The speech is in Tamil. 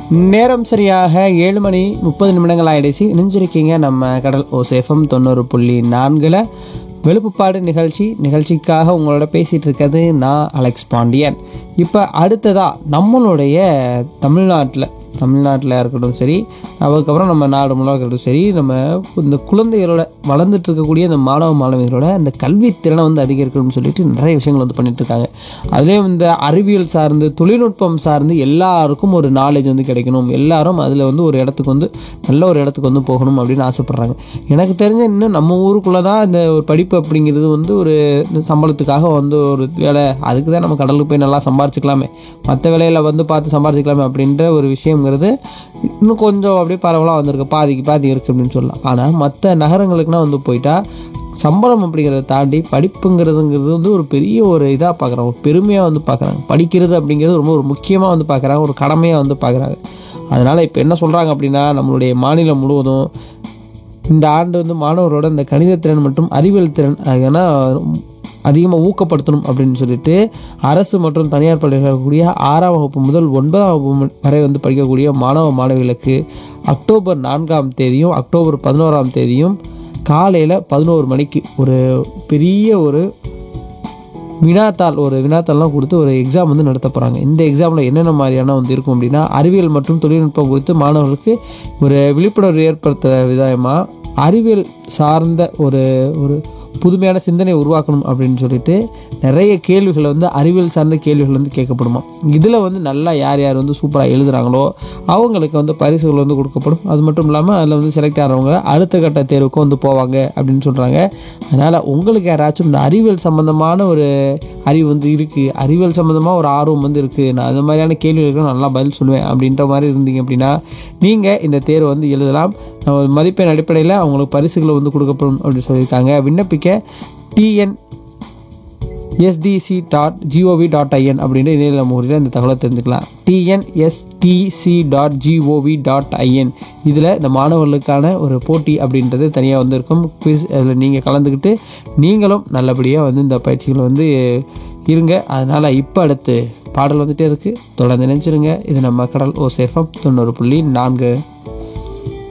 நேரம் சரியாக ஏழு மணி முப்பது நிமிடங்கள் ஆயிடுச்சு இணைஞ்சிருக்கீங்க நம்ம கடல் ஓசேஃபம் தொண்ணூறு புள்ளி நான்கில் வெளுப்புப்பாடு நிகழ்ச்சி நிகழ்ச்சிக்காக உங்களோட பேசிகிட்டு இருக்கிறது நான் அலெக்ஸ் பாண்டியன் இப்போ அடுத்ததாக நம்மளுடைய தமிழ்நாட்டில் தமிழ்நாட்டில் இருக்கட்டும் சரி அதுக்கப்புறம் நம்ம நாடு முழுவதும் இருக்கட்டும் சரி நம்ம இந்த குழந்தைகளோட வளர்ந்துட்டு இருக்கக்கூடிய இந்த மாணவ மாணவிகளோட அந்த கல்வி திறனை வந்து அதிகரிக்கணும்னு சொல்லிட்டு நிறைய விஷயங்கள் வந்து பண்ணிட்டு இருக்காங்க அதுலேயும் இந்த அறிவியல் சார்ந்து தொழில்நுட்பம் சார்ந்து எல்லாருக்கும் ஒரு நாலேஜ் வந்து கிடைக்கணும் எல்லாரும் அதில் வந்து ஒரு இடத்துக்கு வந்து நல்ல ஒரு இடத்துக்கு வந்து போகணும் அப்படின்னு ஆசைப்பட்றாங்க எனக்கு தெரிஞ்ச இன்னும் நம்ம ஊருக்குள்ளே தான் இந்த ஒரு படிப்பு அப்படிங்கிறது வந்து ஒரு இந்த சம்பளத்துக்காக வந்து ஒரு வேலை அதுக்கு தான் நம்ம கடலுக்கு போய் நல்லா சம்பாரிச்சிக்கலாமே மற்ற வேலையில் வந்து பார்த்து சம்பாரிச்சிக்கலாமே அப்படின்ற ஒரு விஷயங்கிறது இன்னும் கொஞ்சம் அப்படியே பரவலாக வந்திருக்கு பாதிக்கு பாதி இருக்குது அப்படின்னு சொல்லலாம் ஆனால் மற்ற நகரங்களுக்குனா வந்து போயிட்டா சம்பளம் அப்படிங்கிறத தாண்டி படிப்புங்கிறதுங்கிறது வந்து ஒரு பெரிய ஒரு இதாக பார்க்குறாங்க ஒரு பெருமையாக வந்து பார்க்குறாங்க படிக்கிறது அப்படிங்கிறது ரொம்ப ஒரு முக்கியமாக வந்து பார்க்குறாங்க ஒரு கடமையாக வந்து பார்க்குறாங்க அதனால் இப்போ என்ன சொல்கிறாங்க அப்படின்னா நம்மளுடைய மாநிலம் முழுவதும் இந்த ஆண்டு வந்து மாணவரோட இந்த கணித திறன் மற்றும் அறிவியல் திறன் ஏன்னா அதிகமாக ஊக்கப்படுத்தணும் அப்படின்னு சொல்லிட்டு அரசு மற்றும் தனியார் பள்ளிகளில் இருக்கக்கூடிய ஆறாம் வகுப்பு முதல் ஒன்பதாம் வகுப்பு வரை வந்து படிக்கக்கூடிய மாணவ மாணவிகளுக்கு அக்டோபர் நான்காம் தேதியும் அக்டோபர் பதினோராம் தேதியும் காலையில் பதினோரு மணிக்கு ஒரு பெரிய ஒரு வினாத்தாள் ஒரு வினாத்தாள்லாம் கொடுத்து ஒரு எக்ஸாம் வந்து நடத்த போகிறாங்க இந்த எக்ஸாமில் என்னென்ன மாதிரியான வந்து இருக்கும் அப்படின்னா அறிவியல் மற்றும் தொழில்நுட்பம் குறித்து மாணவர்களுக்கு ஒரு விழிப்புணர்வு ஏற்படுத்த விதமாக அறிவியல் சார்ந்த ஒரு ஒரு புதுமையான சிந்தனை உருவாக்கணும் அப்படின்னு சொல்லிட்டு நிறைய கேள்விகளை வந்து அறிவியல் சார்ந்த கேள்விகள் வந்து கேட்கப்படுமா இதில் வந்து நல்லா யார் யார் வந்து சூப்பராக எழுதுகிறாங்களோ அவங்களுக்கு வந்து பரிசுகள் வந்து கொடுக்கப்படும் அது மட்டும் இல்லாமல் அதில் வந்து செலக்ட் ஆகிறவங்க அடுத்த கட்ட தேர்வுக்கு வந்து போவாங்க அப்படின்னு சொல்கிறாங்க அதனால் உங்களுக்கு யாராச்சும் இந்த அறிவியல் சம்மந்தமான ஒரு அறிவு வந்து இருக்குது அறிவியல் சம்மந்தமாக ஒரு ஆர்வம் வந்து இருக்குது நான் அந்த மாதிரியான கேள்விகளுக்கு நல்லா பதில் சொல்லுவேன் அப்படின்ற மாதிரி இருந்தீங்க அப்படின்னா நீங்கள் இந்த தேர்வை வந்து எழுதலாம் நம்ம மதிப்பெண் அடிப்படையில் அவங்களுக்கு பரிசுகளை வந்து கொடுக்கப்படும் அப்படின்னு சொல்லியிருக்காங்க விண்ணப்பிக்க TN STDC dot GOV dot IN அப்படின்ற இணையதள முகவரியில் இந்த தகவலை தெரிஞ்சுக்கலாம் TNSTDC dot GOV dot IN இதில் இந்த மாணவர்களுக்கான ஒரு போட்டி அப்படின்றது தனியாக வந்து இருக்கும் குவிஸ் அதில் நீங்கள் கலந்துக்கிட்டு நீங்களும் நல்லபடியாக வந்து இந்த பயிற்சிகளை வந்து இருங்க அதனால் இப்போ அடுத்து பாடல் வந்துட்டே இருக்குது தொடர்ந்து நினைச்சிருங்க இது நம்ம கடல் ஓ சேஃபம் தொண்ணூறு புள்ளி நான்கு